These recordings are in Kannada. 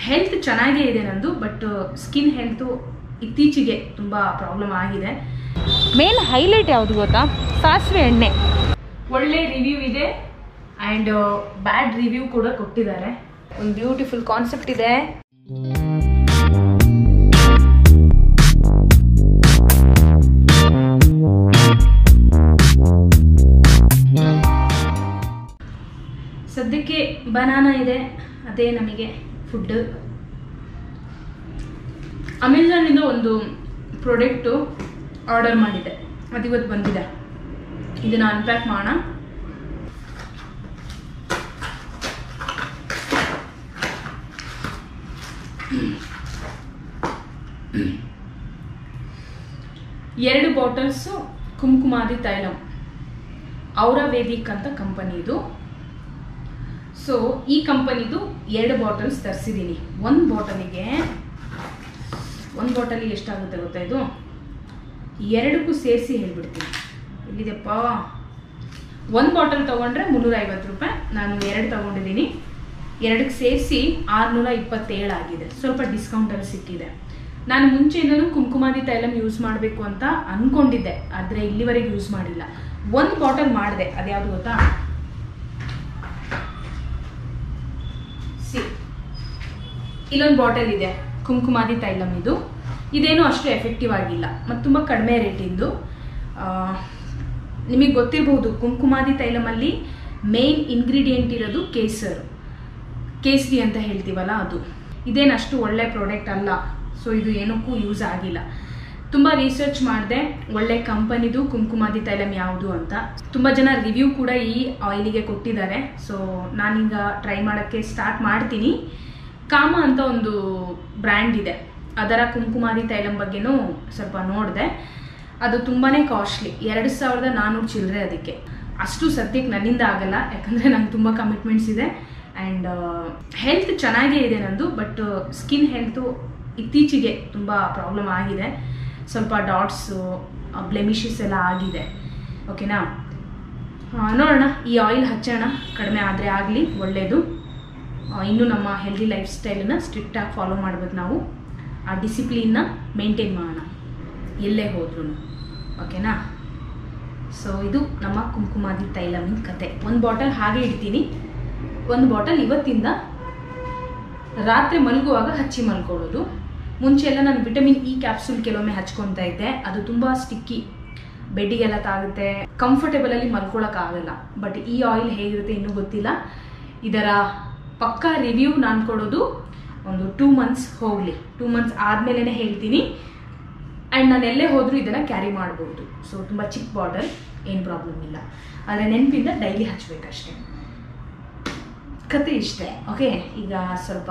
ಹೆಲ್ತ್ ಚೆನ್ನಾಗೇ ಇದೆ ನಂದು ಬಟ್ ಸ್ಕಿನ್ ಹೆಲ್ತು ಇತ್ತೀಚೆಗೆ ತುಂಬ ಪ್ರಾಬ್ಲಮ್ ಆಗಿದೆ ಮೇನ್ ಹೈಲೈಟ್ ಯಾವುದು ಗೊತ್ತಾ ಸಾಸಿವೆ ಎಣ್ಣೆ ಒಳ್ಳೆ ರಿವ್ಯೂ ಇದೆ ಆ್ಯಂಡ್ ಬ್ಯಾಡ್ ರಿವ್ಯೂ ಕೂಡ ಕೊಟ್ಟಿದ್ದಾರೆ ಒಂದು ಬ್ಯೂಟಿಫುಲ್ ಕಾನ್ಸೆಪ್ಟ್ ಇದೆ ಸದ್ಯಕ್ಕೆ ಬನಾನ ಇದೆ ಅದೇ ನಮಗೆ ಫುಡ್ ಅಮೆಝಾನಿಂದ ಒಂದು ಪ್ರಾಡಕ್ಟು ಆರ್ಡರ್ ಮಾಡಿದ್ದೆ ಅದಿವತ್ತು ಬಂದಿದೆ ಇದನ್ನ ಅನ್ಪ್ಯಾಕ್ ಮಾಡೋಣ ಎರಡು ಬಾಟಲ್ಸು ಕುಂಕುಮಾದಿ ತೈಲಂ ಔರ ವೇದಿಕ್ ಅಂತ ಕಂಪನಿ ಇದು ಸೊ ಈ ಕಂಪನಿದು ಎರಡು ಬಾಟಲ್ಸ್ ತರಿಸಿದ್ದೀನಿ ಒಂದು ಬಾಟಲಿಗೆ ಒಂದು ಬಾಟಲಿಗೆ ಎಷ್ಟಾಗುತ್ತೆ ಗೊತ್ತಾ ಇದು ಎರಡಕ್ಕೂ ಸೇರಿಸಿ ಹೇಳ್ಬಿಡ್ತೀನಿ ಎಲ್ಲಿದೆಪ್ಪ ಒಂದು ಬಾಟಲ್ ತೊಗೊಂಡ್ರೆ ಮುನ್ನೂರ ಐವತ್ತು ರೂಪಾಯಿ ನಾನು ಎರಡು ತೊಗೊಂಡಿದ್ದೀನಿ ಎರಡಕ್ಕೆ ಸೇರಿಸಿ ಆರುನೂರ ಇಪ್ಪತ್ತೇಳು ಆಗಿದೆ ಸ್ವಲ್ಪ ಡಿಸ್ಕೌಂಟಲ್ಲಿ ಸಿಕ್ಕಿದೆ ನಾನು ಮುಂಚೆಯಿಂದನೂ ಕುಂಕುಮಾದಿ ತೈಲಂ ಯೂಸ್ ಮಾಡಬೇಕು ಅಂತ ಅಂದ್ಕೊಂಡಿದ್ದೆ ಆದರೆ ಇಲ್ಲಿವರೆಗೆ ಯೂಸ್ ಮಾಡಿಲ್ಲ ಒಂದು ಬಾಟಲ್ ಮಾಡಿದೆ ಅದ್ಯಾವುದು ಗೊತ್ತಾ ಸಿ ಇಲ್ಲೊಂದು ಬಾಟಲ್ ಇದೆ ಕುಂಕುಮಾದಿ ತೈಲಂ ಇದು ಇದೇನು ಅಷ್ಟು ಎಫೆಕ್ಟಿವ್ ಆಗಿಲ್ಲ ಮತ್ತು ತುಂಬ ಕಡಿಮೆ ರೇಟಿಂದು ನಿಮಗೆ ಗೊತ್ತಿರಬಹುದು ಕುಂಕುಮಾದಿ ತೈಲಮಲ್ಲಿ ಮೇನ್ ಇಂಗ್ರೀಡಿಯೆಂಟ್ ಇರೋದು ಕೇಸರ್ ಕೇಸರಿ ಅಂತ ಹೇಳ್ತೀವಲ್ಲ ಅದು ಇದೇನು ಅಷ್ಟು ಒಳ್ಳೆ ಪ್ರಾಡಕ್ಟ್ ಅಲ್ಲ ಸೊ ಇದು ಏನಕ್ಕೂ ಯೂಸ್ ಆಗಿಲ್ಲ ತುಂಬ ರಿಸರ್ಚ್ ಮಾಡಿದೆ ಒಳ್ಳೆ ಕಂಪನಿದು ಕುಂಕುಮಾದಿ ತೈಲಂ ಯಾವುದು ಅಂತ ತುಂಬ ಜನ ರಿವ್ಯೂ ಕೂಡ ಈ ಆಯಿಲಿಗೆ ಕೊಟ್ಟಿದ್ದಾರೆ ಸೊ ನಾನೀಗ ಟ್ರೈ ಮಾಡೋಕ್ಕೆ ಸ್ಟಾರ್ಟ್ ಮಾಡ್ತೀನಿ ಕಾಮ ಅಂತ ಒಂದು ಬ್ರ್ಯಾಂಡ್ ಇದೆ ಅದರ ಕುಂಕುಮಾದಿ ತೈಲಂ ಬಗ್ಗೆನೂ ಸ್ವಲ್ಪ ನೋಡಿದೆ ಅದು ತುಂಬಾ ಕಾಸ್ಟ್ಲಿ ಎರಡು ಸಾವಿರದ ನಾನ್ನೂರು ಚಿಲ್ಲರೆ ಅದಕ್ಕೆ ಅಷ್ಟು ಸದ್ಯಕ್ಕೆ ನನ್ನಿಂದ ಆಗಲ್ಲ ಯಾಕಂದರೆ ನಂಗೆ ತುಂಬ ಕಮಿಟ್ಮೆಂಟ್ಸ್ ಇದೆ ಆ್ಯಂಡ್ ಹೆಲ್ತ್ ಚೆನ್ನಾಗೇ ಇದೆ ನಂದು ಬಟ್ ಸ್ಕಿನ್ ಹೆಲ್ತು ಇತ್ತೀಚೆಗೆ ತುಂಬ ಪ್ರಾಬ್ಲಮ್ ಆಗಿದೆ ಸ್ವಲ್ಪ ಡಾಟ್ಸು ಬ್ಲೆಮಿಷಸ್ ಎಲ್ಲ ಆಗಿದೆ ಓಕೆನಾ ಆ, ನೋಡೋಣ ಈ ಆಯಿಲ್ ಹಚ್ಚೋಣ ಕಡಿಮೆ ಆದರೆ ಆಗಲಿ ಒಳ್ಳೆಯದು ಇನ್ನು ನಮ್ಮ ಹೆಲ್ದಿ ಲೈಫ್ ಸ್ಟೈಲನ್ನ ಸ್ಟ್ರಿಕ್ಟಾಗಿ ಫಾಲೋ ಮಾಡ್ಬೇಕು ನಾವು ಆ ಡಿಸಿಪ್ಲಿನ್ನ ಮೇಂಟೈನ್ ಮಾಡೋಣ ಎಲ್ಲೇ ಹೋದ್ರೂ ಓಕೆನಾ ಸೊ ಇದು ನಮ್ಮ ಕುಂಕುಮಾದಿ ತೈಲಮಿನ ಕತೆ ಒಂದು ಬಾಟಲ್ ಹಾಗೆ ಇಡ್ತೀನಿ ಒಂದು ಬಾಟಲ್ ಇವತ್ತಿಂದ ರಾತ್ರಿ ಮಲಗುವಾಗ ಹಚ್ಚಿ ಮಲ್ಕೊಳ್ಳೋದು ಮುಂಚೆ ಎಲ್ಲ ನಾನು ವಿಟಮಿನ್ ಇ ಕ್ಯಾಪ್ಸೂಲ್ ಕೆಲವೊಮ್ಮೆ ಹಚ್ಕೊತಾ ಇದ್ದೆ ಅದು ತುಂಬ ಸ್ಟಿಕ್ಕಿ ಬೆಡ್ಡಿಗೆಲ್ಲ ತಾಗುತ್ತೆ ಕಂಫರ್ಟೇಬಲ್ ಅಲ್ಲಿ ಮಲ್ಕೊಳಕ್ಕಾಗಲ್ಲ ಬಟ್ ಈ ಆಯಿಲ್ ಹೇಗಿರುತ್ತೆ ಇನ್ನೂ ಗೊತ್ತಿಲ್ಲ ಇದರ ಪಕ್ಕಾ ರಿವ್ಯೂ ನಾನು ಕೊಡೋದು ಒಂದು ಟೂ ಮಂತ್ಸ್ ಹೋಗಲಿ ಟೂ ಮಂತ್ಸ್ ಆದಮೇಲೆ ಹೇಳ್ತೀನಿ ಆ್ಯಂಡ್ ನಾನು ಎಲ್ಲೇ ಹೋದರೂ ಇದನ್ನು ಕ್ಯಾರಿ ಮಾಡ್ಬೋದು ಸೊ ತುಂಬ ಚಿಕ್ಕ ಬಾಟಲ್ ಏನು ಪ್ರಾಬ್ಲಮ್ ಇಲ್ಲ ಆದರೆ ನೆನಪಿಂದ ಡೈಲಿ ಹಚ್ಚಬೇಕಷ್ಟೇ ಕತೆ ಇಷ್ಟೇ ಓಕೆ ಈಗ ಸ್ವಲ್ಪ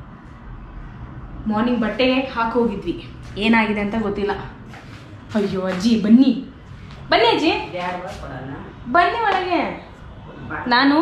ಮಾರ್ನಿಂಗ್ ಬಟ್ಟೆ ಹಾಕೋಗಿದ್ವಿ ಏನಾಗಿದೆ ಅಂತ ಗೊತ್ತಿಲ್ಲ ಅಯ್ಯೋ ಅಜ್ಜಿ ಬನ್ನಿ ಬನ್ನಿ ಅಜ್ಜಿ ಬನ್ನಿ ಒಳಗೆ ನಾನು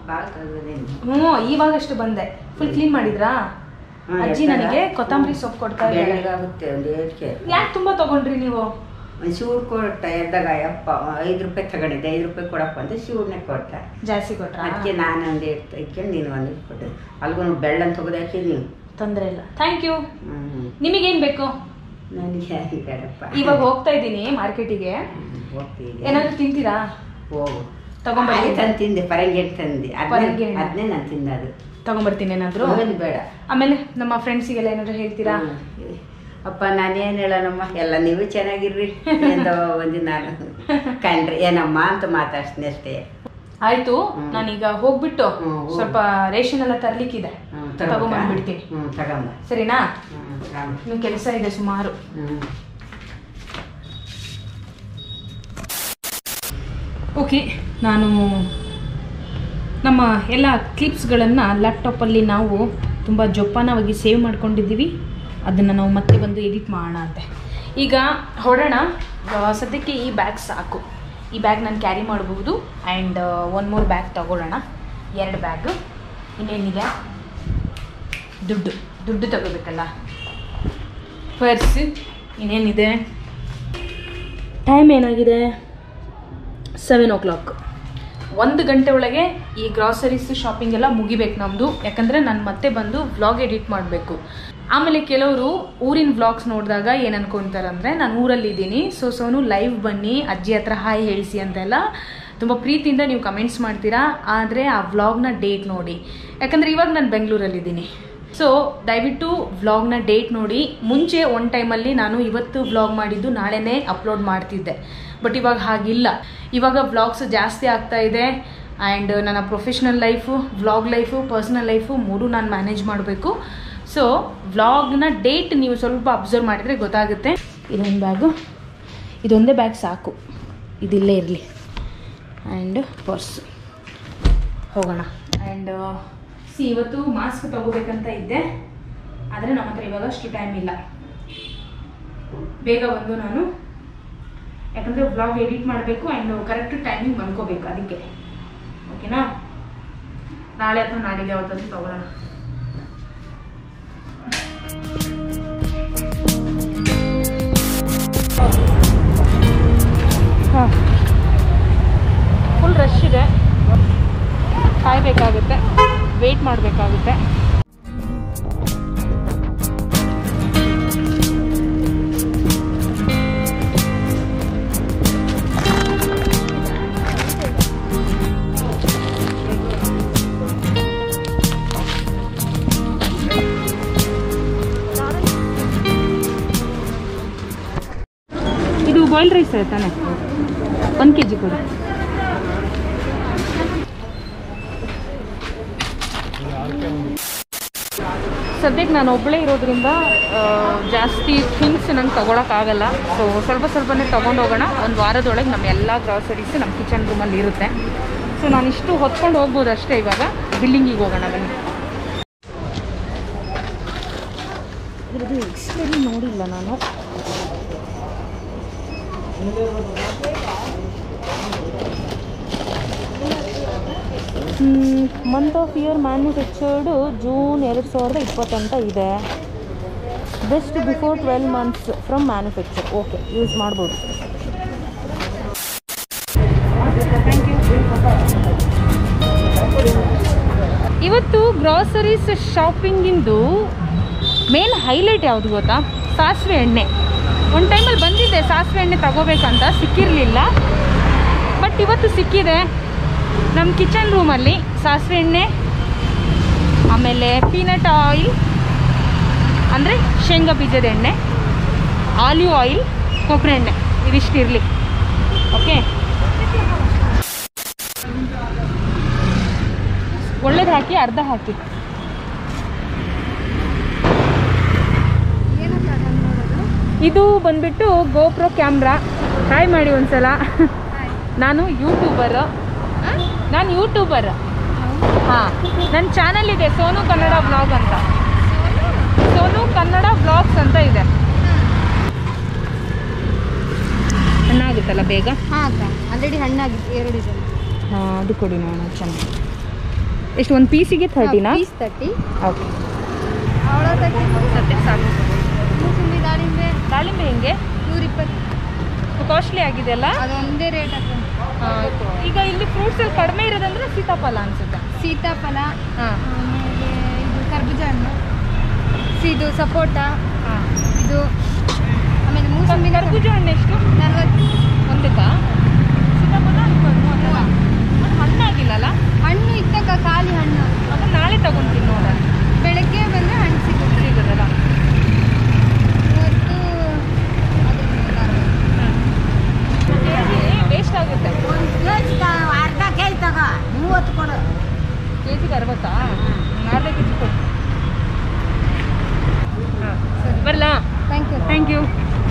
ಹ್ಞೂ ಇವಾಗಷ್ಟು ಬಂದೆ ಫುಲ್ ಕ್ಲೀನ್ ಮಾಡಿದ್ರಾ ಅಜ್ಜಿ ನನಗೆ ಕೊತ್ತಂಬರಿ ಸೊಪ್ಪು ಕೊಡ್ತಾ ಇದ್ದಾರೆ ಬೆಳಗಾಗುತ್ತೆ ಒಂದು ಏಟ್ಗೆ ಯಾಕೆ ತುಂಬಾ ತಗೊಂಡ್ರಿ ನೀವು ಶಿವ್ರು ಕೊಟ್ಟ ಎದ್ದಾಗ ಯಪ್ಪ ಐದು ರೂಪಾಯಿ ತಗೊಂಡಿದ್ದೆ ಐದು ರೂಪಾಯಿ ಕೊಡಪ್ಪ ಅಂತ ಶಿವ್ರನ್ನೇ ಕೊಟ್ಟ ಜಾಸ್ತಿ ಕೊಟ್ರಾ ಅದಕ್ಕೆ ನಾನು ಒಂದು ಇಟ್ಟು ಇಟ್ಕೊಂಡು ನೀನು ಒಂದು ಕೊಟ್ಟೆ ಅಲ್ಗೂ ಬೆಳ್ಳನ್ ತೆಗೆದಾಕಿ ನೀವು ತೊಂದರೆ ಇಲ್ಲ ಥ್ಯಾಂಕ್ ಯು ಹ್ಞೂ ನಿಮಗೇನ್ ಬೇಕು ನನಗೆ ಬೇಡಪ್ಪ ಇವಾಗ ಹೋಗ್ತಾ ಇದ್ದೀನಿ ಮಾರ್ಕೆಟಿಗೆ ಹೋಗ್ತೀನಿ ಏನಾದ್ರು ತಿಂತೀರಾ ಹೋಗು ತಗೊಂಬರ್ತೀನಿ. ಅಲ್ಲಿ ತಂದು ತಿಂದೆ ಪರಂಗಿ ಹಣ್ಣು ತಂದೆ ಪರಂಗಿ ಅದನ್ನೇ ಹಣ್ಣು. ಅದನ್ನೇ ನಾನು ತಿನ್ನೋದು ತಗೊಂಬರ್ತೀನಿ ಏನಾದ್ರು ಆಮೇಲೆ ಬೇಡ ಆಮೇಲೆ ನಮ್ಮ ಫ್ರೆಂಡ್ಸಿಗೆಲ್ಲ ಏನಾದ್ರು ಹೇಳ್ತೀರಾ ಹ್ಮ್. ಅಪ್ಪ ನಾನೇನು ಹೇಳೋಣಮ್ಮ ಎಲ್ಲ ನೀವು ಚೆನ್ನಾಗಿರ್ರಿ ಎಂದೋ ಒಂದು ನಾನು ಕಂಡ್ರಿ ಏನಮ್ಮ ಅಂತ ಮಾತಾಡ್ತೀನಿ ಅಷ್ಟೇ ಆಯ್ತು ಹ್ಮ್. ನಾನೀಗ ಹೋಗ್ಬಿಟ್ಟು ಹ್ಮ್, ಹೋಗು. ಸ್ವಲ್ಪ ರೇಷನ್ ಎಲ್ಲ ತರ್ಲಿಕ್ಕಿದೆ ಹ್ಮ್, ತಗೊಂಬಂದ್ಬಿಡ್ತೀನಿ ಹ್ಞೂ ತಗೊಂಬ ಸರಿನಾ ಹ್ಞೂ ತಗೊಂಬ ಇನ್ನು ಕೆಲಸ ಇದೆ ಸುಮಾರು ಹ್ಞೂ ಓಕೆ ನಾನು ನಮ್ಮ ಎಲ್ಲ ಕ್ಲಿಪ್ಸ್ಗಳನ್ನು ಲ್ಯಾಪ್ಟಾಪಲ್ಲಿ ನಾವು ತುಂಬ ಜೋಪಾನವಾಗಿ ಸೇವ್ ಮಾಡ್ಕೊಂಡಿದ್ದೀವಿ ಅದನ್ನು ನಾವು ಮತ್ತೆ ಬಂದು ಎಡಿಟ್ ಮಾಡೋಣ ಅಂತೆ ಈಗ ಹೊರಡೋಣ ಆ, ಸದ್ಯಕ್ಕೆ ಈ ಬ್ಯಾಗ್ ಸಾಕು ಈ ಬ್ಯಾಗ್ ನಾನು ಕ್ಯಾರಿ ಮಾಡಬಹುದು ಆ್ಯಂಡ್ ಒನ್ ಮೂರು ಬ್ಯಾಗ್ ತಗೊಳ್ಳೋಣ ಎರಡು ಬ್ಯಾಗು ಇನ್ನೇನಿದೆ ದುಡ್ಡು ದುಡ್ಡು ತಗೋಬೇಕಲ್ಲ ಪರ್ಸ್ ಇನ್ನೇನಿದೆ ಟೈಮ್ ಏನಾಗಿದೆ ಸೆವೆನ್ ಓ ಕ್ಲಾಕ್ ಒಂದು ಗಂಟೆ ಒಳಗೆ ಈ ಗ್ರಾಸರೀಸ್ ಶಾಪಿಂಗ್ ಎಲ್ಲ ಮುಗಿಬೇಕು ನಮ್ಮದು ಯಾಕಂದರೆ ನಾನು ಮತ್ತೆ ಬಂದು ವ್ಲಾಗ್ ಎಡಿಟ್ ಮಾಡಬೇಕು ಆಮೇಲೆ ಕೆಲವರು ಊರಿನ ವ್ಲಾಗ್ಸ್ ನೋಡಿದಾಗ ಏನು ಅನ್ಕೊಂತಾರಂದ್ರೆ ನಾನು ಊರಲ್ಲಿದ್ದೀನಿ ಸೊ ಸೋನು ಲೈವ್ ಬನ್ನಿ ಅಜ್ಜಿ ಹತ್ರ ಹಾಯ್ ಹೇಳಿಸಿ ಅಂತೆಲ್ಲ ತುಂಬ ಪ್ರೀತಿಯಿಂದ ನೀವು ಕಮೆಂಟ್ಸ್ ಮಾಡ್ತೀರಾ ಆದರೆ ಆ ವ್ಲಾಗ್ನ ಡೇಟ್ ನೋಡಿ ಯಾಕಂದರೆ ಇವಾಗ ನಾನು ಬೆಂಗಳೂರಲ್ಲಿದ್ದೀನಿ ಸೊ ದಯವಿಟ್ಟು ವ್ಲಾಗ್ನ ಡೇಟ್ ನೋಡಿ ಮುಂಚೆ ಒನ್ ಟೈಮಲ್ಲಿ ನಾನು ಇವತ್ತು ವ್ಲಾಗ್ ಮಾಡಿದ್ದು ನಾಳೆನೇ ಅಪ್ಲೋಡ್ ಮಾಡ್ತಿದ್ದೆ ಬಟ್ ಇವಾಗ ಹಾಗಿಲ್ಲ ಇವಾಗ ವ್ಲಾಗ್ಸ್ ಜಾಸ್ತಿ ಆಗ್ತಾ ಇದೆ ಆ್ಯಂಡ್ ನನ್ನ professional life vlog life personal life ಮೂರು ನಾನು ಮ್ಯಾನೇಜ್ ಮಾಡಬೇಕು ಸೊ ವ್ಲಾಗ್ನ ಡೇಟ್ ನೀವು ಸ್ವಲ್ಪ ಅಬ್ಸರ್ವ್ ಮಾಡಿದರೆ ಗೊತ್ತಾಗುತ್ತೆ ಇದೊಂದು ಬ್ಯಾಗು ಇದೊಂದೇ ಬ್ಯಾಗ್ ಸಾಕು ಇದಿಲ್ಲೇ ಇರಲಿ ಆ್ಯಂಡ್ ಪರ್ಸು ಹೋಗೋಣ ಆ್ಯಂಡ್ ಸಿ ಇವತ್ತು ಮಾಸ್ಕ್ ತಗೋಬೇಕಂತ ಇದ್ದೆ ಆದರೆ ನಮ್ಮ ಹತ್ರ ಇವಾಗ ಅಷ್ಟು ಟೈಮ್ ಇಲ್ಲ ಬೇಗ ಬಂದು ನಾನು ಯಾಕಂದರೆ ವ್ಲಾಗ್ ಎಡಿಟ್ ಮಾಡಬೇಕು ಆ್ಯಂಡ್ ಕರೆಕ್ಟ್ ಟೈಮಿಂಗ್ ಬಂದ್ಕೋಬೇಕು ಅದಕ್ಕೆ ಓಕೆನಾ ನಾಳೆ ಅಥವಾ ನಾಡಿಗೆ ಯಾವತ್ತಾದ್ರೂ ತಗೊಳ್ಳೋಣ ಹಾಂ ಫುಲ್ ರಶ್ ಇದೆ ಕಾಯಬೇಕಾಗುತ್ತೆ ವೆಯ್ಟ್ ಮಾಡಬೇಕಾಗುತ್ತೆ ಇದು ಬಾಯ್ಲ್ ರೈಸ್ ತಾನೆ ಒಂದು ಕೆ ಜಿ ಕೊಡಿ ಸದ್ಯಕ್ಕೆ ನಾನು ಒಬ್ಬಳೇ ಇರೋದ್ರಿಂದ ಆ, ಜಾಸ್ತಿ ಥಿಂಗ್ಸ್ ನಂಗೆ ತೊಗೊಳಕ್ಕಾಗಲ್ಲ ಸೊ ಸ್ವಲ್ಪ ಸ್ವಲ್ಪನೇ ತೊಗೊಂಡು ಹೋಗೋಣ ಒಂದು ವಾರದೊಳಗೆ ನಮ್ಮ ಎಲ್ಲ ಗ್ರಾಸರೀಸ್ ನಮ್ಮ ಕಿಚನ್ ರೂಮಲ್ಲಿ ಇರುತ್ತೆ ಸೊ ನಾನು ಇಷ್ಟು ಹೊತ್ಕೊಂಡು ಹೋಗ್ಬೋದು ಅಷ್ಟೇ ಇವಾಗ ಬಿಲ್ಡಿಂಗಿಗೆ ಹೋಗೋಣ ಬನ್ನಿ ಇದ್ರದ್ದು ಎಕ್ಸ್ಪೈರಿ ನೋಡಿಲ್ಲ ನಾನು month of year manufactured June ಎರಡು ಸಾವಿರದ ಇಪ್ಪತ್ತಂತ ಇದೆ best before twelve months from manufacture okay use ಮಾಡ್ಬೋದು ಇವತ್ತು ಗ್ರಾಸರೀಸ್ ಶಾಪಿಂಗಿಂದು ಮೇನ್ ಹೈಲೈಟ್ ಯಾವುದು ಗೊತ್ತಾ ಸಾಸಿವೆ ಎಣ್ಣೆ ಒಂದು ಟೈಮಲ್ಲಿ ಬಂದಿದ್ದೆ ಸಾಸಿವೆ ಎಣ್ಣೆ ತಗೋಬೇಕಂತ ಸಿಕ್ಕಿರಲಿಲ್ಲ ಬಟ್ ಇವತ್ತು ಸಿಕ್ಕಿದೆ ನಮ್ಮ ಕಿಚನ್ ರೂಮಲ್ಲಿ ಸಾಸಿವೆ ಎಣ್ಣೆ ಆಮೇಲೆ ಪೀನಟ್ ಆಯಿಲ್ ಅಂದರೆ ಶೇಂಗಾ ಬೀಜದ ಎಣ್ಣೆ ಆಲಿವ್ ಆಯಿಲ್ ಕೊಬ್ಬರಿ ಎಣ್ಣೆ ಇದಿಷ್ಟು ಇರಲಿ ಓಕೆ ಒಳ್ಳೇದು ಹಾಕಿ ಅರ್ಧ ಹಾಕಿ ಇದು ಬಂದ್ಬಿಟ್ಟು ಗೋಪ್ರೋ ಕ್ಯಾಮ್ರಾ ಟ್ರೈ ಮಾಡಿ ಒಂದ್ಸಲ ನಾನು ಯೂಟ್ಯೂಬರ್ ನಾನು ಯೂಟ್ಯೂಬರ್ ಹಾಂ ನನ್ನ ಚಾನಲ್ ಇದೆ ಸೋನು ಕನ್ನಡ ಬ್ಲಾಗ್ ಅಂತ ಸೋನು ಕನ್ನಡ ಬ್ಲಾಗ್ಸ್ ಅಂತ ಇದೆ ಹಣ್ಣಾಗುತ್ತಲ್ಲ ಬೇಗ ಹಾಂ ಅಕ್ಕ ಆಲ್ರೆಡಿ ಹಣ್ಣಾಗಿತ್ತು ಎರಡು ಇದೆ ಹಾಂ ಅದು ಕೊಡಿ ನೋಡೋಣ ಚೆನ್ನಾಗಿ ಎಷ್ಟು ಒಂದು ಪೀಸಿಗೆ ಥರ್ಟಿನಾ ಪೀಸ್ ತರ್ಟಿ ಓಕೆ ಅವಳ ತರ್ಟಿ ಸದ್ಯಕ್ಕೆ ಸಾಕು ಮೂಸಂಬಿ ದಾಳಿಂಬೆ ದಾಳಿಂಬೆ ಹೆಂಗೆ ನೂರಿಪ್ಪತ್ತು ಕಾಸ್ಟ್ಲಿ ಆಗಿದೆಯಲ್ಲ ಅದೊಂದೇ ರೇಟ್ ಅಕ್ಕ ಈಗ ಇಲ್ಲಿ ಫ್ರೂಟ್ಸಲ್ಲಿ ಕಡಿಮೆ ಇರೋದಂದ್ರೆ ಸೀತಾಫಲ ಅನ್ಸುತ್ತೆ ಸೀತಾಫಲ ಹಾಂ ಆಮೇಲೆ ಇದು ಕರ್ಬೂಜ ಹಣ್ಣು ಸಿ- ಇದು ಸಪೋಟ ಹಾಂ ಇದು ಆಮೇಲೆ ಮೂಸಂಬಿ ಕರ್ಬೂಜ ಹಣ್ಣು ಎಷ್ಟು ನಲ್ವತ್ತು ಒಂದಕ್ಕಾ ಸೀತಾಫಲ ಮೂವತ್ತಲ್ಲ ಅದು ಹಣ್ಣಾಗಿಲ್ಲಲ್ಲ ಹಣ್ಣು ಇತ್ತಕ್ಕ ಖಾಲಿ ಹಣ್ಣು ಅದು ನಾಳೆ ತಗೊಂತೀನಿ ನೋಡ ಬೆಳಗ್ಗೆ ಬಂದರೆ ಹಣ್ಣು ಸಿಗುತ್ತೆ ಸಿಗೋದಲ್ಲ ಇವತ್ತು ವೇಸ್ಟ್ ಆಗುತ್ತೆ ಅರ್ಧ ಕೆ ಜಿ ತಗೋ ಮೂವತ್ತು ಕೊಡು ಕೆ ಜಿಗೆ ಅರವತ್ತಾ ಅರ್ಧ ಕೆ ಜಿ ಕೊಡು ಹಾಂ ಬರಲಾ ಥ್ಯಾಂಕ್ ಯು ಥ್ಯಾಂಕ್ ಯು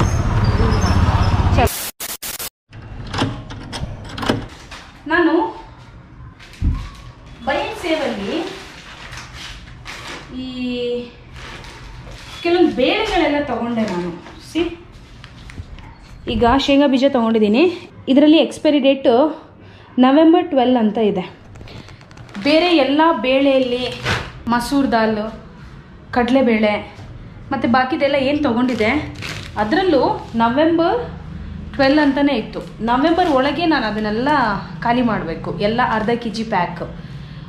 ನಾನು ಬೈಕ್ ಸೇವಲ್ಲಿ ಈ ಕೆಲವೊಂದು ಬೇಳೆಗಳೆಲ್ಲ ತಗೊಂಡೆ ನಾನು ಸಿ ಈಗ ಶೇಂಗಾ ಬೀಜ ತೊಗೊಂಡಿದ್ದೀನಿ ಇದರಲ್ಲಿ ಎಕ್ಸ್ಪೈರಿ ಡೇಟು ನವೆಂಬರ್ ಟ್ವೆಲ್ ಅಂತ ಇದೆ ಬೇರೆ ಎಲ್ಲ ಬೇಳೆಯಲ್ಲಿ ಮಸೂರ್ ದಾಲ್ ಕಡಲೆಬೇಳೆ ಮತ್ತು ಬಾಕಿದೆಲ್ಲ ಏನು ತೊಗೊಂಡಿದೆ ಅದರಲ್ಲೂ ನವೆಂಬರ್ ಟ್ವೆಲ್ ಅಂತಲೇ ಇತ್ತು ನವೆಂಬರ್ ಒಳಗೆ ನಾನು ಅದನ್ನೆಲ್ಲ ಖಾಲಿ ಮಾಡಬೇಕು ಎಲ್ಲ ಅರ್ಧ ಕೆ ಜಿ ಪ್ಯಾಕ್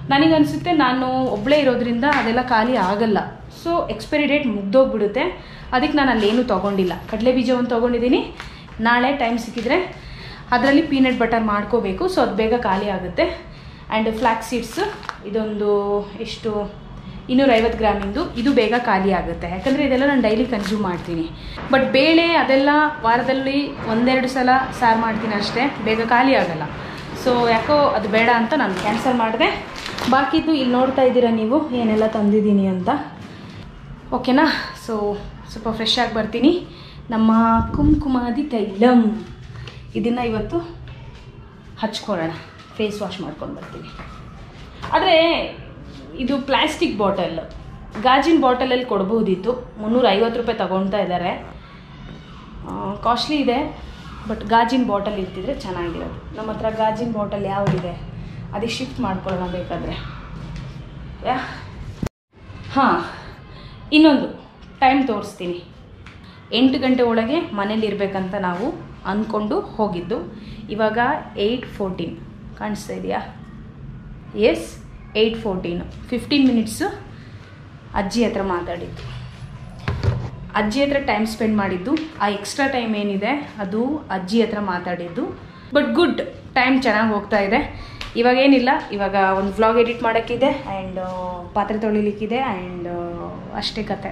ನನಗನ್ಸುತ್ತೆ ನಾನು ಒಬ್ಬಳೇ ಇರೋದ್ರಿಂದ ಅದೆಲ್ಲ ಖಾಲಿ ಆಗಲ್ಲ ಸೊ ಎಕ್ಸ್ಪೈರಿ ಡೇಟ್ ಮುಗ್ದೋಗ್ಬಿಡುತ್ತೆ ಅದಕ್ಕೆ ನಾನು ಅಲ್ಲೇನು ತೊಗೊಂಡಿಲ್ಲ ಕಡಲೆ ಬೀಜ ಒಂದು ತೊಗೊಂಡಿದ್ದೀನಿ ನಾಳೆ ಟೈಮ್ ಸಿಕ್ಕಿದ್ರೆ ಅದರಲ್ಲಿ ಪೀನಟ್ ಬಟರ್ ಮಾಡ್ಕೋಬೇಕು ಸೊ ಅದು ಬೇಗ ಖಾಲಿ ಆಗುತ್ತೆ ಆ್ಯಂಡ್ ಫ್ಲ್ಯಾಕ್ ಸೀಡ್ಸ್ ಇದೊಂದು ಎಷ್ಟು ಇನ್ನೂರೈವತ್ತು ಗ್ರಾಮಿಂದು ಇದು ಬೇಗ ಖಾಲಿ ಆಗುತ್ತೆ ಯಾಕಂದರೆ ಇದೆಲ್ಲ ನಾನು ಡೈಲಿ ಕನ್ಸ್ಯೂಮ್ ಮಾಡ್ತೀನಿ ಬಟ್ ಬೇಳೆ ಅದೆಲ್ಲ ವಾರದಲ್ಲಿ ಒಂದೆರಡು ಸಲ ಸಾರು ಮಾಡ್ತೀನಿ ಅಷ್ಟೇ ಬೇಗ ಖಾಲಿ ಆಗಲ್ಲ ಸೊ ಯಾಕೋ ಅದು ಬೇಡ ಅಂತ ನಾನು ಕ್ಯಾನ್ಸಲ್ ಮಾಡಿದೆ ಬಾಕಿದ್ದು ಇಲ್ಲಿ ನೋಡ್ತಾ ಇದ್ದೀರಾ ನೀವು ಏನೆಲ್ಲ ತಂದಿದ್ದೀನಿ ಅಂತ ಓಕೆನಾ ಸೊ ಸ್ವಲ್ಪ ಫ್ರೆಶ್ ಆಗಿ ಬರ್ತೀನಿ ನಮ್ಮ ಕುಂಕುಮಾದಿ ತೈಲಂ ಇದನ್ನು ಇವತ್ತು ಹಚ್ಕೊಳ್ಳೋಣ ಫೇಸ್ ವಾಶ್ ಮಾಡ್ಕೊಂಡು ಬರ್ತೀನಿ ಆದರೆ ಇದು ಪ್ಲಾಸ್ಟಿಕ್ ಬಾಟಲ್ ಗಾಜಿನ ಬಾಟಲಲ್ಲಿ ಕೊಡ್ಬೋದಿತ್ತು ಮುನ್ನೂರ ಐವತ್ತು ರೂಪಾಯಿ ತಗೊಳ್ತಾ ಇದ್ದಾರೆ ಕಾಸ್ಟ್ಲಿ ಇದೆ ಬಟ್ ಗಾಜಿನ ಬಾಟಲ್ ಇರ್ತಿದ್ರೆ ಚೆನ್ನಾಗಿರೋದು ನಮ್ಮ ಹತ್ರ ಗಾಜಿನ ಬಾಟಲ್ ಯಾವುದಿದೆ ಅದಕ್ಕೆ ಶಿಫ್ಟ್ ಮಾಡ್ಕೊಳ್ಳೋಣ ಬೇಕಾದರೆ ಯಾ ಹಾಂ ಇನ್ನೊಂದು ಟೈಮ್ ತೋರಿಸ್ತೀನಿ ಎಂಟು ಗಂಟೆ ಒಳಗೆ ಮನೇಲಿ ಇರಬೇಕಂತ ನಾವು ಅಂದ್ಕೊಂಡು ಹೋಗಿದ್ದು ಇವಾಗ ಏಯ್ಟ್ ಫೋರ್ಟೀನ್ ಕಾಣಿಸ್ತಾ ಇದೆಯಾ yes eight fourteen fifteen minutes ಅಜ್ಜಿ ಹತ್ರ ಮಾತಾಡಿದ್ದು ಅಜ್ಜಿ ಹತ್ರ ಟೈಮ್ ಸ್ಪೆಂಡ್ ಮಾಡಿದ್ದು ಆ ಎಕ್ಸ್ಟ್ರಾ ಟೈಮ್ ಏನಿದೆ ಅದು ಅಜ್ಜಿ ಹತ್ರ ಮಾತಾಡಿದ್ದು ಬಟ್ ಗುಡ್ ಟೈಮ್ ಚೆನ್ನಾಗಿ ಹೋಗ್ತಾ ಇದೆ ಇವಾಗ ಏನಿಲ್ಲ ಇವಾಗ ಒಂದು ವ್ಲಾಗ್ ಎಡಿಟ್ ಮಾಡೋಕ್ಕಿದೆ ಆ್ಯಂಡ್ ಪಾತ್ರೆ ತೊಳಿಲಿಕ್ಕಿದೆ ಆ್ಯಂಡ್ ಅಷ್ಟೇ ಕತೆ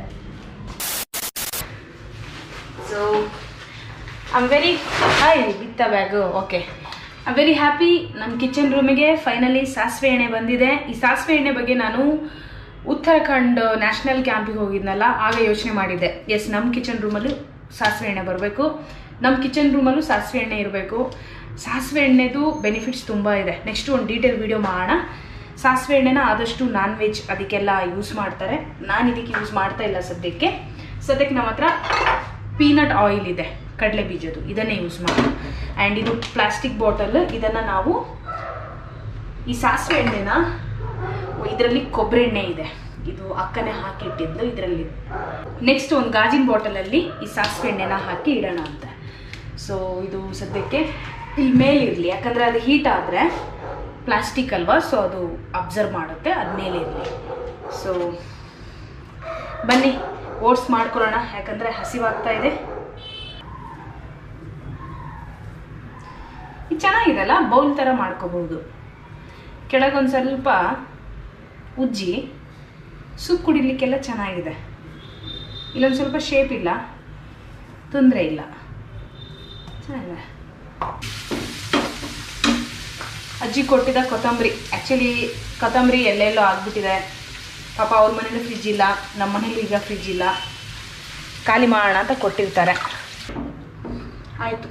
ಸೊ ಐಮ್ ವೆರಿ ಹಾಯ್ ಬಿತ್ತ bag okay I'm very happy ನಮ್ಮ ಕಿಚನ್ ರೂಮಿಗೆ ಫೈನಲಿ ಸಾಸಿವೆ ಎಣ್ಣೆ ಬಂದಿದೆ ಈ ಸಾಸಿವೆ ಎಣ್ಣೆ ಬಗ್ಗೆ ನಾನು ಉತ್ತರಾಖಂಡ್ ನ್ಯಾಷನಲ್ ಕ್ಯಾಂಪಿಗೆ ಹೋಗಿದ್ನಲ್ಲ ಆಗ ಯೋಚನೆ ಮಾಡಿದ್ದೆ ಎಸ್ ನಮ್ಮ ಕಿಚನ್ ರೂಮಲ್ಲೂ ಸಾಸಿವೆ ಎಣ್ಣೆ ಬರಬೇಕು ನಮ್ಮ ಕಿಚನ್ ರೂಮಲ್ಲೂ ಸಾಸಿವೆ ಎಣ್ಣೆ ಇರಬೇಕು ಸಾಸಿವೆ ಎಣ್ಣೆದು ಬೆನಿಫಿಟ್ಸ್ ತುಂಬ ಇದೆ ನೆಕ್ಸ್ಟ್ ಒಂದು ಡೀಟೇಲ್ ವಿಡಿಯೋ ಮಾಡೋಣ ಸಾಸಿವೆ ಎಣ್ಣೆನ ಆದಷ್ಟು ನಾನ್ ವೆಜ್ ಅದಕ್ಕೆಲ್ಲ ಯೂಸ್ ಮಾಡ್ತಾರೆ ನಾನು ಇದಕ್ಕೆ ಯೂಸ್ ಮಾಡ್ತಾ ಇಲ್ಲ ಸದ್ಯಕ್ಕೆ ಸದ್ಯಕ್ಕೆ ನಮ್ಮ ಹತ್ರ ಪೀನಟ್ ಆಯಿಲ್ ಇದೆ ಕಡಲೆ ಬೀಜದ್ದು ಇದನ್ನೇ ಯೂಸ್ ಮಾಡೋದು ಆ್ಯಂಡ್ ಇದು ಪ್ಲಾಸ್ಟಿಕ್ ಬಾಟಲ್ ಇದನ್ನು ನಾವು ಈ ಸಾಸಿವೆ ಎಣ್ಣೆನ ಇದರಲ್ಲಿ ಕೊಬ್ಬರಿ ಎಣ್ಣೆ ಇದೆ ಇದು ಅಕ್ಕನೇ ಹಾಕಿಟ್ಟಿದ್ದು ಇದರಲ್ಲಿ ನೆಕ್ಸ್ಟ್ ಒಂದು ಗಾಜಿನ ಬಾಟಲಲ್ಲಿ ಈ ಸಾಸಿವೆ ಎಣ್ಣೆನ ಹಾಕಿ ಇಡೋಣ ಅಂತ ಸೊ ಇದು ಸದ್ಯಕ್ಕೆ ಇಲ್ಲಿ ಮೇಲಿರಲಿ ಯಾಕಂದರೆ ಅದು ಹೀಟ್ ಆದರೆ ಪ್ಲಾಸ್ಟಿಕ್ ಅಲ್ವಾ ಸೊ ಅದು ಅಬ್ಸರ್ವ್ ಮಾಡುತ್ತೆ ಅದು ಮೇಲೆ ಇರಲಿ ಸೊ ಬನ್ನಿ ಓಟ್ಸ್ ಮಾಡ್ಕೊಳ್ಳೋಣ ಯಾಕಂದರೆ ಹಸಿವಾಗ್ತಾ ಇದೆ ಇದು ಚೆನ್ನಾಗಿದೆಲ್ಲ ಬೌಲ್ ಥರ ಮಾಡ್ಕೋಬಹುದು ಕೆಳಗೊಂದು ಸ್ವಲ್ಪ ಉಜ್ಜಿ ಸೂಪ್ ಕುಡಿಲಿಕ್ಕೆಲ್ಲ ಚೆನ್ನಾಗಿದೆ ಇಲ್ಲೊಂದು ಸ್ವಲ್ಪ ಶೇಪ್ ಇಲ್ಲ ತೊಂದರೆ ಇಲ್ಲ ಚೆನ್ನಾಗಿದೆ ಅಜ್ಜಿ ಕೊಟ್ಟಿದ್ದ ಕೊತ್ತಂಬರಿ ಆ್ಯಕ್ಚುಲಿ ಕೊತ್ತಂಬರಿ ಎಲ್ಲೆಲ್ಲೋ ಆಗ್ಬಿಟ್ಟಿದೆ ಪಾಪ ಅವ್ರ ಮನೇಲಿ ಫ್ರಿಜ್ ಇಲ್ಲ ನಮ್ಮ ಮನೇಲಿ ಈಗ ಫ್ರಿಜ್ ಇಲ್ಲ ಖಾಲಿ ಮಾಡೋಣ ಅಂತ ಕೊಟ್ಟಿರ್ತಾರೆ ಆಯಿತು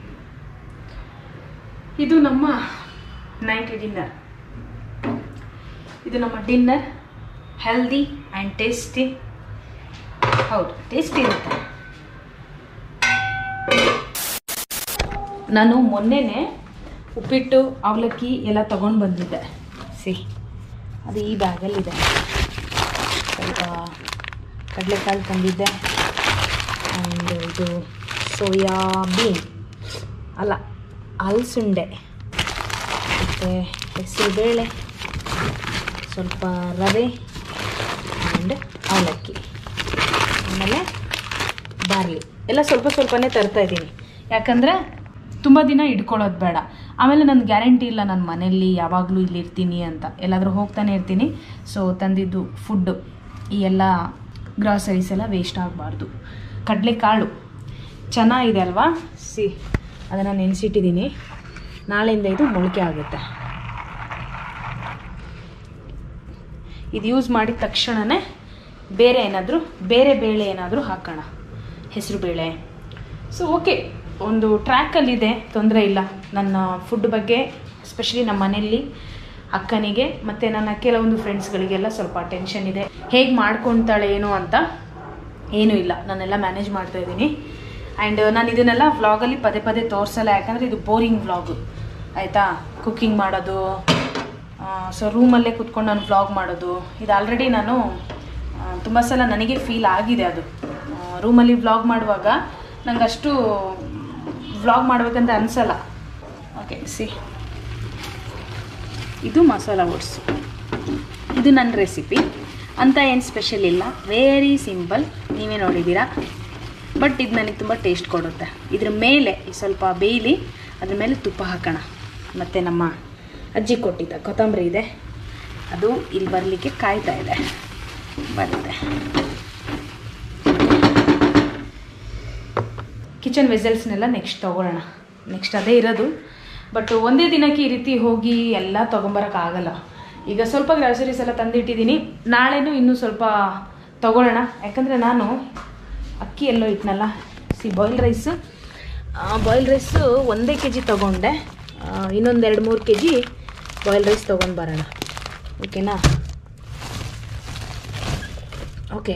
ಇದು ನಮ್ಮ ನೈಟ್ ಡಿನ್ನರ್ ಇದು ನಮ್ಮ ಡಿನ್ನರ್ ಹೆಲ್ದಿ ಆ್ಯಂಡ್ ಟೇಸ್ಟಿ ಹೌದು ಟೇಸ್ಟಿ ಇರುತ್ತೆ ನಾನು ಮೊನ್ನೆನೇ ಉಪ್ಪಿಟ್ಟು ಅವಲಕ್ಕಿ ಎಲ್ಲ ತೊಗೊಂಡು ಬಂದಿದ್ದೆ ಸಿ ಅದು ಈ ಬ್ಯಾಗಲ್ಲಿದೆ ಸ್ವಲ್ಪ ಕಡಲೆಕಾಳು ತಂದಿದ್ದೆ ಆ್ಯಂಡ್ ಇದು ಸೋಯಾಬೀನ್ ಅಲ್ಲ ಅಲಸುಂಡೆ ಮತ್ತು ಹೆಸರುಬೇಳೆ ಸ್ವಲ್ಪ ರವೆ ಆ್ಯಂಡ್ ಅವಲಕ್ಕಿ ಆಮೇಲೆ ಬಾರ್ಲಿ ಎಲ್ಲ ಸ್ವಲ್ಪ ಸ್ವಲ್ಪನೇ ತರ್ತಾ ಇದ್ದೀನಿ ಯಾಕಂದರೆ ತುಂಬ ದಿನ ಇಟ್ಕೊಳ್ಳೋದು ಬೇಡ ಆಮೇಲೆ ನನ್ನ ಗ್ಯಾರಂಟಿ ಇಲ್ಲ ನನ್ನ ಮನೆಯಲ್ಲಿ ಯಾವಾಗಲೂ ಇಲ್ಲಿ ಇರ್ತೀನಿ ಅಂತ ಎಲ್ಲಾದರೂ ಹೋಗ್ತಾನೆ ಇರ್ತೀನಿ ಸೊ ತಂದಿದ್ದು ಫುಡ್ಡು ಈ ಎಲ್ಲ ಗ್ರಾಸರೀಸ್ ಎಲ್ಲ ವೇಸ್ಟ್ ಆಗಬಾರ್ದು ಕಡಲೆಕಾಳು ಚೆನ್ನಾಗಿದೆ ಅಲ್ವಾ ಸಿ ಅದನ್ನು ನೆನೆಸಿಟ್ಟಿದ್ದೀನಿ ನಾಳೆಯಿಂದ ಇದು ಮೊಳಕೆ ಆಗುತ್ತೆ ಇದು ಯೂಸ್ ಮಾಡಿದ ತಕ್ಷಣವೇ ಬೇರೆ ಏನಾದರೂ ಬೇರೆ ಬೇಳೆ ಏನಾದರೂ ಹಾಕೋಣ ಹೆಸರು ಬೇಳೆ ಸೊ ಓಕೆ ಒಂದು ಟ್ರ್ಯಾಕಲ್ಲಿದೆ ತೊಂದರೆ ಇಲ್ಲ ನನ್ನ ಫುಡ್ ಬಗ್ಗೆ ಎಸ್ಪೆಷಲಿ ನಮ್ಮ ಮನೆಯಲ್ಲಿ ಅಕ್ಕನಿಗೆ ಮತ್ತು ನನ್ನ ಕೆಲವೊಂದು ಫ್ರೆಂಡ್ಸ್ಗಳಿಗೆಲ್ಲ ಸ್ವಲ್ಪ ಟೆನ್ಷನ್ ಇದೆ ಹೇಗೆ ಮಾಡ್ಕೊತಾಳೆ ಏನೋ ಅಂತ ಏನೂ ಇಲ್ಲ ನಾನೆಲ್ಲ ಮ್ಯಾನೇಜ್ ಮಾಡ್ತಾ ಇದ್ದೀನಿ ಆ್ಯಂಡ್ ನಾನು ಇದನ್ನೆಲ್ಲ ವ್ಲಾಗಲ್ಲಿ ಪದೇ ಪದೇ ತೋರಿಸಲ್ಲ ಯಾಕಂದರೆ ಇದು ಬೋರಿಂಗ್ ವ್ಲಾಗು ಆಯಿತಾ ಕುಕ್ಕಿಂಗ್ ಮಾಡೋದು ಸೊ ರೂಮಲ್ಲೇ ಕುತ್ಕೊಂಡು ನಾನು ವ್ಲಾಗ್ ಮಾಡೋದು ಇದು ಆಲ್ರೆಡಿ ನಾನು ತುಂಬ ಸಲ ನನಗೆ ಫೀಲ್ ಆಗಿದೆ ಅದು ರೂಮಲ್ಲಿ ವ್ಲಾಗ್ ಮಾಡುವಾಗ ನಂಗೆ ಅಷ್ಟು ವ್ಲಾಗ್ ಮಾಡ್ಬೇಕಂತ ಅನಿಸಲ್ಲ ಓಕೆ ಸಿ ಇದು ಮಸಾಲ ಓಟ್ಸ್ ಇದು ನನ್ನ ರೆಸಿಪಿ ಅಂತ ಏನು ಸ್ಪೆಷಲ್ ಇಲ್ಲ ವೆರಿ ಸಿಂಪಲ್ ನೀವೇ ನೋಡಿದ್ದೀರಾ ಬಟ್ ಇದು ನನಗೆ ತುಂಬ ಟೇಸ್ಟ್ ಕೊಡುತ್ತೆ ಇದ್ರ ಮೇಲೆ ಸ್ವಲ್ಪ ಬೇಯಲಿ ಅದ್ರ ಮೇಲೆ ತುಪ್ಪ ಹಾಕೋಣ ಮತ್ತು ನಮ್ಮ ಅಜ್ಜಿ ಕೊಟ್ಟಿದ್ದ ಕೊತ್ತಂಬರಿ ಇದೆ ಅದು ಇಲ್ಲಿ ಬರಲಿಕ್ಕೆ ಕಾಯ್ತಾ ಇದೆ ಬರುತ್ತೆ ಕಿಚನ್ ವೆಸಲ್ಸ್ನೆಲ್ಲ ನೆಕ್ಸ್ಟ್ ತೊಗೊಳ್ಳೋಣ ನೆಕ್ಸ್ಟ್ ಅದೇ ಇರೋದು ಬಟ್ ಒಂದೇ ದಿನಕ್ಕೆ ಈ ರೀತಿ ಹೋಗಿ ಎಲ್ಲ ತೊಗೊಂಬರೋಕ್ಕಾಗಲ್ಲ ಈಗ ಸ್ವಲ್ಪ ಗ್ರಾಸರೀಸ್ ಎಲ್ಲ ತಂದಿಟ್ಟಿದ್ದೀನಿ ನಾಳೆನೂ ಇನ್ನೂ ಸ್ವಲ್ಪ ತೊಗೊಳ್ಳೋಣ ಯಾಕಂದರೆ ನಾನು ಅಕ್ಕಿ ಎಲ್ಲೋ ಇಟ್ನಲ್ಲ ಸಿ ಬಾಯ್ಲ್ ರೈಸ್ ಬಾಯ್ಲ್ ರೈಸು ಒಂದೇ ಕೆ ಜಿ ತೊಗೊಂಡೆ ಇನ್ನೊಂದು ಎರಡು ಮೂರು ಕೆ ಜಿ ಬಾಯ್ಲ್ ರೈಸ್ ತೊಗೊಂಡು ಬರೋಣ ಓಕೆನಾ ಓಕೆ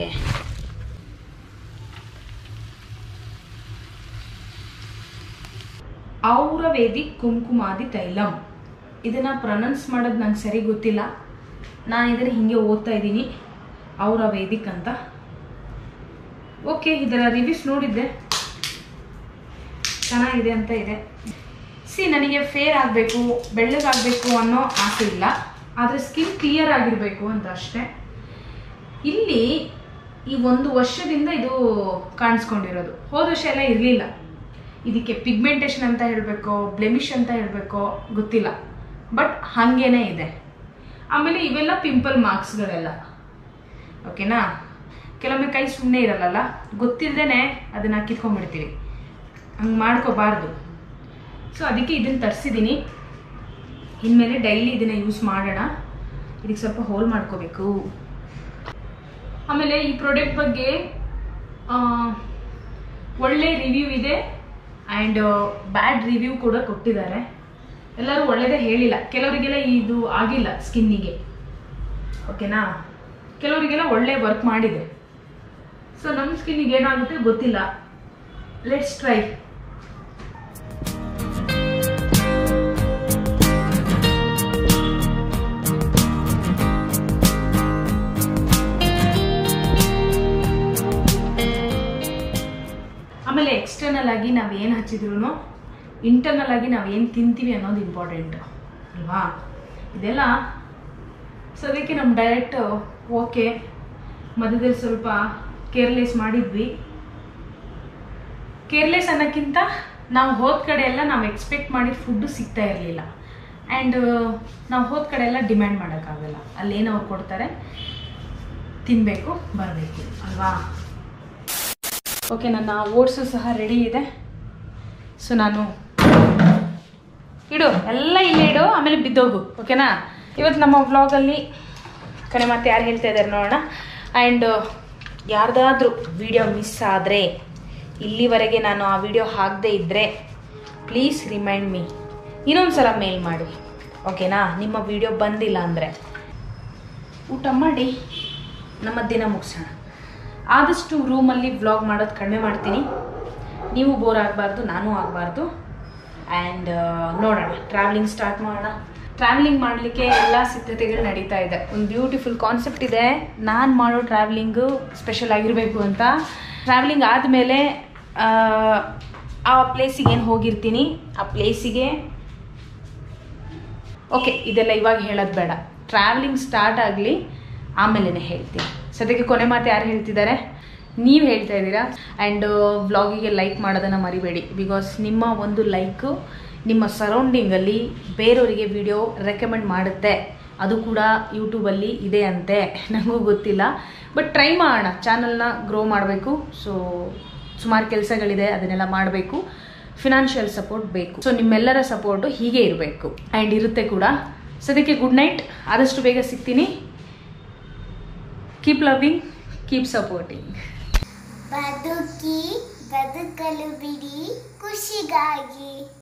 ಔರವೇದಿಕ್ ಕುಂಕುಮಾದಿ ತೈಲಂ ಇದನ್ನು ಪ್ರೊನೌನ್ಸ್ ಮಾಡೋದು ನಂಗೆ ಸರಿ ಗೊತ್ತಿಲ್ಲ ನಾನು ಇದನ್ನು ಹಿಂಗೆ ಓದ್ತಾ ಇದ್ದೀನಿ ಔರವೇದಿಕ್ ಅಂತ ಓಕೆ ಇದರ ರಿವ್ಯೂಸ್ ನೋಡಿದ್ದೆ ಚೆನ್ನಾಗಿದೆ ಅಂತ ಇದೆ ಸಿ ನನಗೆ ಫೇರ್ ಆಗಬೇಕು ಬೆಳ್ಳಗಾಗಬೇಕು ಅನ್ನೋ ಆಸೆ ಇಲ್ಲ ಆದರೆ ಸ್ಕಿನ್ ಕ್ಲಿಯರ್ ಆಗಿರಬೇಕು ಅಂತ ಅಷ್ಟೇ ಇಲ್ಲಿ ಈ ಒಂದು ವರ್ಷದಿಂದ ಇದು ಕಾಣಿಸ್ಕೊಂಡಿರೋದು ಹೋದ ವರ್ಷ ಎಲ್ಲ ಇರಲಿಲ್ಲ ಇದಕ್ಕೆ ಪಿಗ್ಮೆಂಟೇಷನ್ ಅಂತ ಹೇಳಬೇಕು ಬ್ಲೆಮಿಷ್ ಅಂತ ಹೇಳಬೇಕು ಗೊತ್ತಿಲ್ಲ ಬಟ್ ಹಾಗೇನೇ ಇದೆ ಆಮೇಲೆ ಇವೆಲ್ಲ ಪಿಂಪಲ್ ಮಾರ್ಕ್ಸ್ಗಳೆಲ್ಲ ಓಕೆನಾ ಕೆಲವೊಮ್ಮೆ ಕೈ ಸುಮ್ಮನೆ ಇರಲ್ಲಲ್ಲ ಗೊತ್ತಿಲ್ಲದೇ ಅದನ್ನು ಕಿತ್ಕೊಂಡ್ಬಿಡ್ತೀವಿ ಹಂಗೆ ಮಾಡ್ಕೋಬಾರ್ದು ಸೊ ಅದಕ್ಕೆ ಇದನ್ನು ತರಿಸಿದ್ದೀನಿ ಇನ್ಮೇಲೆ ಡೈಲಿ ಇದನ್ನು ಯೂಸ್ ಮಾಡೋಣ ಇದಕ್ಕೆ ಸ್ವಲ್ಪ ಹೋಲ್ ಮಾಡ್ಕೋಬೇಕು ಆಮೇಲೆ ಈ ಪ್ರಾಡಕ್ಟ್ ಬಗ್ಗೆ ಆ, ಒಳ್ಳೆ ರಿವ್ಯೂ ಇದೆ ಆ್ಯಂಡ್ ಬ್ಯಾಡ್ ರಿವ್ಯೂ ಕೂಡ ಕೊಟ್ಟಿದ್ದಾರೆ ಎಲ್ಲರೂ ಒಳ್ಳೆಯದೇ ಹೇಳಿಲ್ಲ ಕೆಲವರಿಗೆಲ್ಲ ಇದು ಆಗಿಲ್ಲ ಸ್ಕಿನ್ನಿಗೆ ಓಕೆನಾ ಕೆಲವರಿಗೆಲ್ಲ ಒಳ್ಳೆ ವರ್ಕ್ ಮಾಡಿದೆ ಸೊ ನಮ್ಮ ಸ್ಕಿನ್ನಿಗೆ ಏನಾಗುತ್ತೆ ಗೊತ್ತಿಲ್ಲ ಲೆಟ್ಸ್ ಟ್ರೈ ಆಮೇಲೆ ಎಕ್ಸ್ಟರ್ನಲ್ ಆಗಿ ನಾವು ಏನು ಹಚ್ಚಿದ್ರು ಇಂಟರ್ನಲ್ ಆಗಿ ನಾವು ಏನು ತಿಂತೀವಿ ಅನ್ನೋದು ಇಂಪಾರ್ಟೆಂಟ್ ಅಲ್ವಾ ಇದೆಲ್ಲ ಸೊ ಅದಕ್ಕೆ ನಮ್ಮ ಡಯಟ್ ಓಕೆ ಮಧ್ಯದಲ್ಲಿ ಸ್ವಲ್ಪ ಕೇರ್ಲೆಸ್ ಮಾಡಿದ್ವಿ ಕೇರ್ಲೆಸ್ ಅನ್ನೋಕ್ಕಿಂತ ನಾವು ಹೋದ ಕಡೆ ಎಲ್ಲ ನಾವು ಎಕ್ಸ್ಪೆಕ್ಟ್ ಮಾಡಿದ ಫುಡ್ಡು ಸಿಗ್ತಾ ಇರಲಿಲ್ಲ ಆ್ಯಂಡ್ ನಾವು ಹೋದ ಕಡೆ ಎಲ್ಲ ಡಿಮ್ಯಾಂಡ್ ಮಾಡೋಕ್ಕಾಗಲ್ಲ ಅಲ್ಲೇನು ಅವ್ರು ಕೊಡ್ತಾರೆ ತಿನ್ನಬೇಕು ಬರಬೇಕು ಅಲ್ವಾ ಓಕೆ ನನ್ನ ಓಟ್ಸು ಸಹ ರೆಡಿ ಇದೆ ಸೊ ನಾನು ಇಡು ಎಲ್ಲ ಇಲ್ಲೇ ಇಡು ಆಮೇಲೆ ಬಿದ್ದೋಗು ಓಕೆನಾ ಇವತ್ತು ನಮ್ಮ ವ್ಲಾಗಲ್ಲಿ ಕಡೆ ಮತ್ತೆ ಯಾರು ಹೇಳ್ತಾ ಇದ್ದಾರೆ ನೋಡೋಣ ಆ್ಯಂಡ್ ಯಾರ್ದಾದ್ರೂ ವಿಡಿಯೋ ಮಿಸ್ ಆದರೆ ಇಲ್ಲಿವರೆಗೆ ನಾನು ಆ ವಿಡಿಯೋ ಹಾಕದೇ ಇದ್ದರೆ ಪ್ಲೀಸ್ ರಿಮೈಂಡ್ ಮೀ ಇನ್ನೊಂದು ಸಲ ಮೇಲ್ ಮಾಡಿ ಓಕೆನಾ ನಿಮ್ಮ ವಿಡಿಯೋ ಬಂದಿಲ್ಲ ಅಂದರೆ ಊಟ ಮಾಡಿ ನಮ್ಮ ದಿನ ಮುಗಿಸೋಣ ಆದಷ್ಟು ರೂಮಲ್ಲಿ ವ್ಲಾಗ್ ಮಾಡೋದು ಕಡಿಮೆ ಮಾಡ್ತೀನಿ ನೀವು ಬೋರ್ ಆಗಬಾರ್ದು ನಾನು ಆಗಬಾರ್ದು ಆ್ಯಂಡ್ ನೋಡೋಣ ಟ್ರಾವೆಲಿಂಗ್ ಸ್ಟಾರ್ಟ್ ಮಾಡೋಣ ಟ್ರಾವೆಲಿಂಗ್ ಮಾಡಲಿಕ್ಕೆ ಎಲ್ಲ ಸಿದ್ಧತೆಗಳು ನಡೀತಾ ಇದೆ ಒಂದು ಬ್ಯೂಟಿಫುಲ್ ಕಾನ್ಸೆಪ್ಟ್ ಇದೆ ನಾನು ಮಾಡೋ ಟ್ರಾವೆಲಿಂಗು ಸ್ಪೆಷಲ್ ಆಗಿರಬೇಕು ಅಂತ ಟ್ರಾವೆಲಿಂಗ್ ಆದಮೇಲೆ ಆ ಪ್ಲೇಸಿಗೆ ಏನು ಹೋಗಿರ್ತೀನಿ ಆ ಪ್ಲೇಸಿಗೆ ಓಕೆ ಇದೆಲ್ಲ ಇವಾಗ ಹೇಳೋದು ಬೇಡ ಟ್ರಾವೆಲಿಂಗ್ ಸ್ಟಾರ್ಟ್ ಆಗಲಿ ಆಮೇಲೆ ಹೇಳ್ತೀನಿ ಸದ್ಯಕ್ಕೆ ಕೊನೆ ಮಾತು ಯಾರು ಹೇಳ್ತಿದ್ದಾರೆ ನೀವು ಹೇಳ್ತಾ ಇದ್ದೀರಾ ಆ್ಯಂಡ್ ವ್ಲಾಗಿಗೆ ಲೈಕ್ ಮಾಡೋದನ್ನು ಮರಿಬೇಡಿ ಬಿಕಾಸ್ ನಿಮ್ಮ ಒಂದು ಲೈಕು ನಿಮ್ಮ ಸರೌಂಡಿಂಗಲ್ಲಿ ಬೇರೆಯವರಿಗೆ ವಿಡಿಯೋ ರೆಕಮೆಂಡ್ ಮಾಡುತ್ತೆ ಅದು ಕೂಡ ಯೂಟ್ಯೂಬಲ್ಲಿ ಇದೆ ಅಂತೆ ನನಗೂ ಗೊತ್ತಿಲ್ಲ ಬಟ್ ಟ್ರೈ ಮಾಡೋಣ ಚಾನಲ್ನ ಗ್ರೋ ಮಾಡಬೇಕು ಸೊ ಸುಮಾರು ಕೆಲಸಗಳಿದೆ ಅದನ್ನೆಲ್ಲ ಮಾಡಬೇಕು ಫಿನಾನ್ಷಿಯಲ್ ಸಪೋರ್ಟ್ ಬೇಕು ಸೊ ನಿಮ್ಮೆಲ್ಲರ ಸಪೋರ್ಟು ಹೀಗೆ ಇರಬೇಕು ಆ್ಯಂಡ್ ಇರುತ್ತೆ ಕೂಡ ಸದ್ಯಕ್ಕೆ ಗುಡ್ ನೈಟ್ ಆದಷ್ಟು ಬೇಗ ಸಿಗ್ತೀನಿ ಕೀಪ್ ಲವಿಂಗ್ ಕೀಪ್ ಸಪೋರ್ಟಿಂಗ್ ಬದುಕಿ ಬದುಕಲು ಬಿಡಿ ಖುಷಿಗಾಗಿ